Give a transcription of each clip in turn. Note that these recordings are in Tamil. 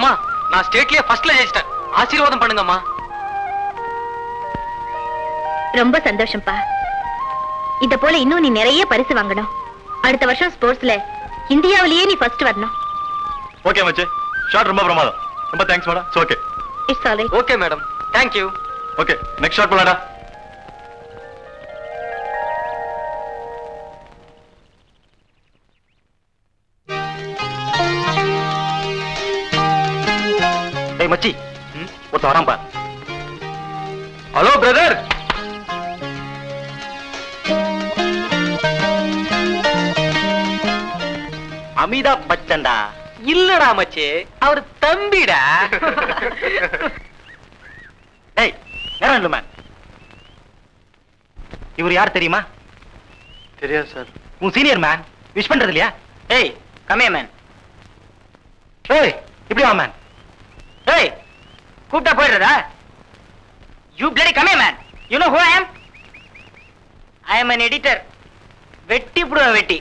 அம்மா நான் ஸ்டேட்லயே ஃபர்ஸ்ட்ல ஜெயிச்சிட்டேன் ஆசீர்வாதம் பண்ணுங்கம்மா ரொம்ப சந்தோஷம்ப்பா இத போல இன்னும் நீ நிறைய பரிசு வாங்கணும் அடுத்த வருஷம் ஸ்போர்ட்ஸ்ல இந்தியாவிலேயே நீ ஃபர்ஸ்ட் வரணும் ஓகே மச்சி ஷாட் ரொம்ப பிரமாதம் ரொம்ப thanks madam okay it's all okay madam thank you okay next shot போலாடா டேய் மச்சி ஒருத்த வரான் பா ஹலோ பிரதர் அமிதாப் பச்சன்டா இல்லடா மச்சி அவர் தம்பிடா டேய் நேரம் இல்லை மேன் இவர் யார் தெரியுமா தெரியாது சார் உன் சீனியர் மேன் விஷ் பண்றது இல்லையா ஏய் கம்மியா மேன் ஏய் இப்படி வா மேன் ஏய் கூப்பிட்டா போயிடுறதா யூ பிளடி கம்மியா man you no who I am I am an editor வெட்டி புடுவ வெட்டி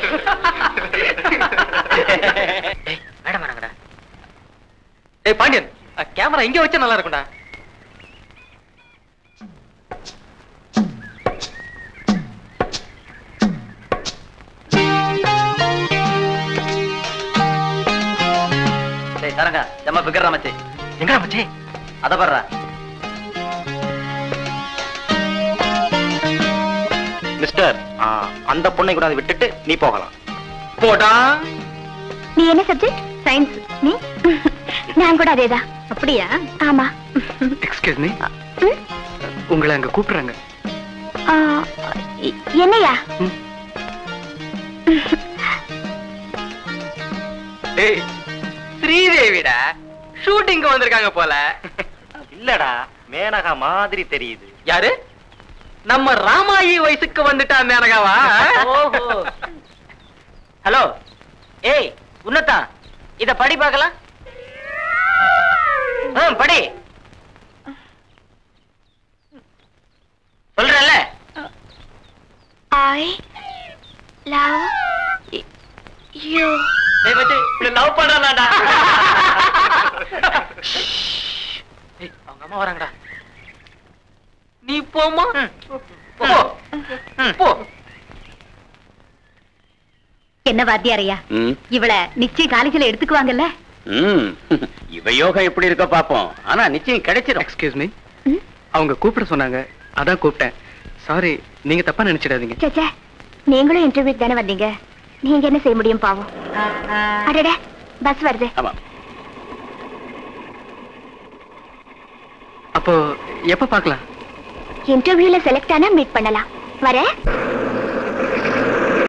ஏய் மேடம் வேணாங்கடா ஏய் பாண்டியன் கேமரா இங்க வச்சா நல்லா இருக்கும்டா டேய் தரங்க நம்ம பிக்கறா மச்சி எங்கடா மச்சி அத பர்றா மிஸ்டர் ஆ, அந்த பொண்ணை கூட அதை விட்டுட்டு நீ போகலாம் போடா நீ என்ன சப்ஜெக்ட் சயின்ஸ் நீ நான் கூட அதேதான் அப்படியா ஆமா எக்ஸ்கியூஸ் மீ ம்? உங்களை அங்க கூப்பிடுறாங்க ஆ, இ- என்னையா டேய் ஸ்ரீதேவிடா ஷூட்டிங்க்கு வந்திருக்காங்க போல இல்லடா மேனகா மாதிரி தெரியுது யாரு நம்ம ராமாயி வயசுக்கு வந்துட்டா மேனகாவா ஓஹோ ஹலோ ஏய் உன்னதா இத படி பார்க்கலாம் ம், படி சொல்றல ஐ லவ் யூ டேய் மச்சி இப்படி லவ் பண்றானாடா ஏய் அவங்க அம்மா வராங்கடா நீ போமா போ போ என்ன வாத்தியாரையா இவள நிச்சயம் காலேஜ்ல எடுத்துக்குவாங்கல்ல ம் இவ யோகா எப்படி இருக்க பாப்போம் ஆனா நிச்சயம் கிடைச்சிடும் எக்ஸ்கியூஸ் மீ ம்? அவங்க கூப்பிட சொன்னாங்க அதான் கூப்பிட்டேன் சாரி நீங்க தப்பா நினைச்சிடாதீங்க சேச்சே நீங்களும் இன்டர்வியூக்கு தானே வந்தீங்க நீங்க என்ன செய்ய முடியும் பாவம் அடடே பஸ் வருது ஆமா அப்போ எப்ப பார்க்கலாம் இன்டர்வியூல செலக்ட் ஆனா மீட் பண்ணலாம் வரேன்